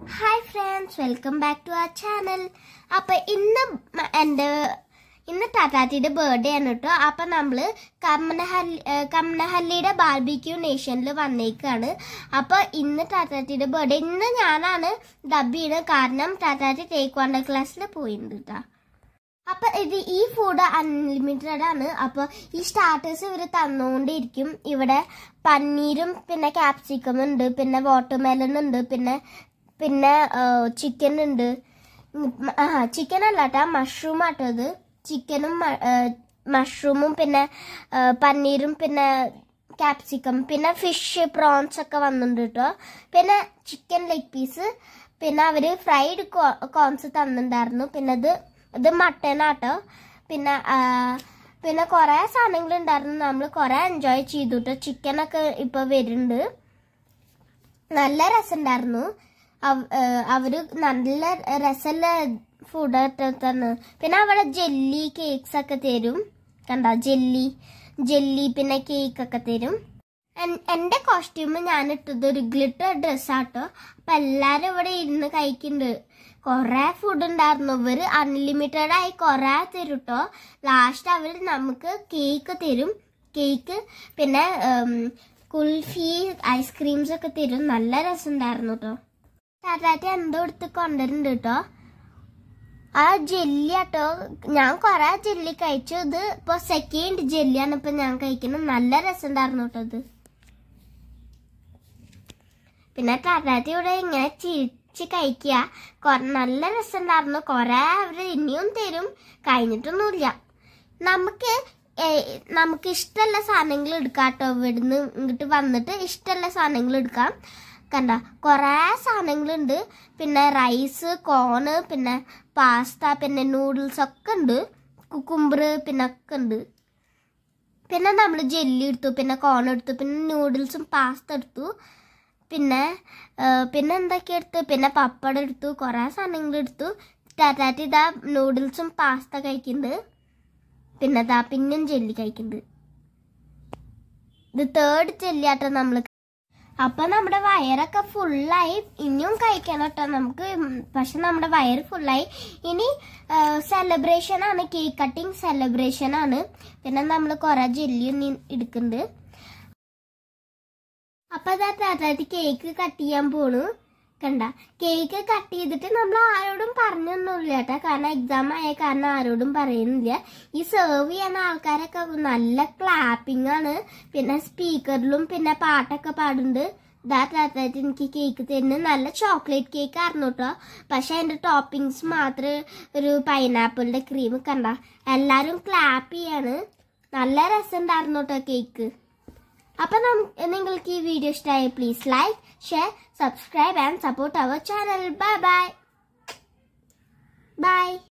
hi friends welcome back to our channel അപ്പൊ ഇന്ന് മ- എൻ്റെ ഇന്ന് ടാറ്റാറ്റിയുടെ ബർത്ത്ഡേ ആണ് കേട്ടോ അപ്പൊ നമ്മള് കമ്മനഹല്ലി ഏഹ് കമ്മനഹല്ലിയുടെ ബാർബിക്യൂ നേഷനിൽ വന്നേക്കാണ് അപ്പൊ ഇന്ന് ടാറ്റാറ്റിയുടെ ബർത്ത്ഡേ ഇന്ന് ഞാനാണ് ഡബ് ചെയ്യുന്നത് കാരണം ടാറ്റാറ്റി ടേക്ക് വണ്ടർ ക്ലാസ്സിൽ പോയിട്ടുണ്ട് കേട്ടോ അപ്പൊ ഇത് ഈ ഫുഡ് അൺലിമിറ്റഡ് ആണ് അപ്പൊ ഈ സ്റ്റാർട്ടേഴ്സ് ഇവർ തന്നുകൊണ്ടിരിക്കും ഇവിടെ പന്നീരും പിന്നെ ക്യാപ്സിക്കം ഉണ്ട് പിന്നെ വാട്ടർമെലൺ ഉണ്ട് പിന്നെ പിന്നെ ചിക്കൻ ഉണ്ട് ഉം, ആ ചിക്കൻ അല്ലാട്ടാ മഷ്റൂം ആട്ടത് ചിക്കനും മഷ്റൂമും പിന്നെ ആ, പന്നീരും പിന്നെ ക്യാപ്സിക്കം പിന്നെ ഫിഷ് പ്രോൺസ് ഒക്കെ വന്നിട്ടുണ്ട് കേട്ടോ പിന്നെ ചിക്കൻ ലെഗ് പീസ് പിന്നെ അവര് ഫ്രൈഡ് കോൺസ് തന്നിട്ടുണ്ടായിരുന്നു പിന്നെ ഇത് ഇത് മട്ടൻ ആട്ടോ പിന്നെ ആ, പിന്നെ കുറേ സാധനങ്ങൾ ഉണ്ടായിരുന്നു നമ്മൾ കുറേ എൻജോയ് ചെയ്തു കേട്ടോ ചിക്കനൊക്കെ ഇപ്പൊ വരുന്നുണ്ട് നല്ല രസമുണ്ടായിരുന്നു അവ- ഏഹ് അവര് നല്ല രസമുള്ള ഫുഡ് തന്നെ പിന്നെ അവിടെ ജെല്ലി കേക്ക്സ് ഒക്കെ തരും കണ്ട ജെല്ലി ജെല്ലി പിന്നെ കേക്ക് ഒക്കെ തരും എൻ- എന്റെ കോസ്റ്റ്യൂം ഞാൻ ഇട്ടത് ഒരു ഗ്ലിറ്റർ ഡ്രസ്സാട്ടോ അപ്പൊ എല്ലാരും ഇവിടെ ഇരുന്ന് കഴിക്കുന്നുണ്ട് കൊറേ ഫുഡ് ഉണ്ടായിരുന്നു ഇവര് അൺലിമിറ്റഡ് ആയി കൊറേ തരും കേട്ടോ ലാസ്റ്റ് അവര് നമുക്ക് കേക്ക് തരും കേക്ക് പിന്നെ ഉം, കുൽഫി ഐസ്ക്രീംസ് ഒക്കെ തരും നല്ല രസമുണ്ടായിരുന്നു കേട്ടോ ടാറ്റാറ്റി എന്തോ എടുത്ത് കൊണ്ടുവരുന്നുണ്ട് കേട്ടോ ആ ജെല്ലി ആട്ടോ ഞാൻ കൊറേ ജെല്ലി കഴിച്ചു ഇത് ഇപ്പൊ സെക്കൻഡ് ജെല്ലിയാണ് ഇപ്പൊ ഞാൻ കഴിക്കുന്നത് നല്ല രസമുണ്ടായിരുന്നു കേട്ടോ ഇത് പിന്നെ ടാറ്റാറ്റി ഇവിടെ ഇങ്ങനെ ചിരിച്ച് കഴിക്കുക കൊ- നല്ല രസമുണ്ടായിരുന്നു കൊറേ അവര് ഇനിയും തരും കഴിഞ്ഞിട്ടൊന്നുമില്ല നമുക്ക് ഏ- നമുക്ക് ഇഷ്ടമുള്ള സാധനങ്ങൾ എടുക്കാം കേട്ടോ ഇവിടുന്ന് ഇങ്ങോട്ട് വന്നിട്ട് ഇഷ്ടമുള്ള സാധനങ്ങൾ എടുക്കാം കണ്ട കുറേ സാധനങ്ങളുണ്ട് പിന്നെ റൈസ് കോണ് പിന്നെ പാസ്ത പിന്നെ നൂഡിൽസ് ഒക്കെ ഉണ്ട് കുക്കുംബർ പിന്നെ ഒക്കെ ഉണ്ട് പിന്നെ നമ്മൾ ജെല്ലി എടുത്തു പിന്നെ കോൺ എടുത്തു പിന്നെ നൂഡിൽസും പാസ്ത എടുത്തു പിന്നെ ആ, പിന്നെ എന്തൊക്കെ എടുത്തു പിന്നെ പപ്പടം എടുത്തു കുറേ സാധനങ്ങൾ എടുത്തു ടാറ്റാറ്റി ഇതാ നൂഡിൽസും പാസ്ത കഴിക്കുന്നുണ്ട് പിന്നെ ദാ പിന്നും ജെല്ലി കഴിക്കുന്നുണ്ട് ഇത് തേർഡ് ജെല്ലിയാട്ടോ നമ്മൾ അപ്പൊ നമ്മുടെ വയറൊക്കെ ഫുള്ളായി ഇനിയും കഴിക്കണം കേട്ടോ നമുക്ക് ഉം, പക്ഷെ നമ്മുടെ വയറ് ഫുള്ളായി ഇനി സെലിബ്രേഷൻ ആണ് കേക്ക് കട്ടിങ് സെലിബ്രേഷൻ ആണ് പിന്നെ നമ്മൾ കുറെ ജെല്ലി എടുക്കുന്നുണ്ട് അപ്പൊ അതാ താത്താത്തി കേക്ക് കട്ട് ചെയ്യാൻ പോണു കണ്ട കേക്ക് കട്ട് ചെയ്തിട്ട് നമ്മൾ ആരോടും പറഞ്ഞൊന്നുമില്ല കേട്ടോ കാരണം എക്സാം ആയ കാരണം ആരോടും പറയുന്നില്ല ഈ സെർവ് ചെയ്യുന്ന ആൾക്കാരൊക്കെ നല്ല ക്ലാപ്പിംഗ് ആണ് പിന്നെ സ്പീക്കറിലും പിന്നെ പാട്ടൊക്കെ പാടുന്നുണ്ട് ഇതാ താത്തായിട്ട് എനിക്ക് കേക്ക് തരുന്നത് നല്ല ചോക്ലേറ്റ് കേക്ക് ആയിരുന്നു കേട്ടോ പക്ഷെ അതിന്റെ ടോപ്പിങ്സ് മാത്രം ഒരു പൈനാപ്പിളിന്റെ ക്രീം കണ്ട എല്ലാരും ക്ലാപ്പ് ചെയ്യാണ് നല്ല രസം ഉണ്ടായിരുന്നു കേട്ടോ കേക്ക് അപ്പൊ നം- നിങ്ങൾക്ക് ഈ വീഡിയോ ഇഷ്ടമായി please like share subscribe and support our channel bye bye by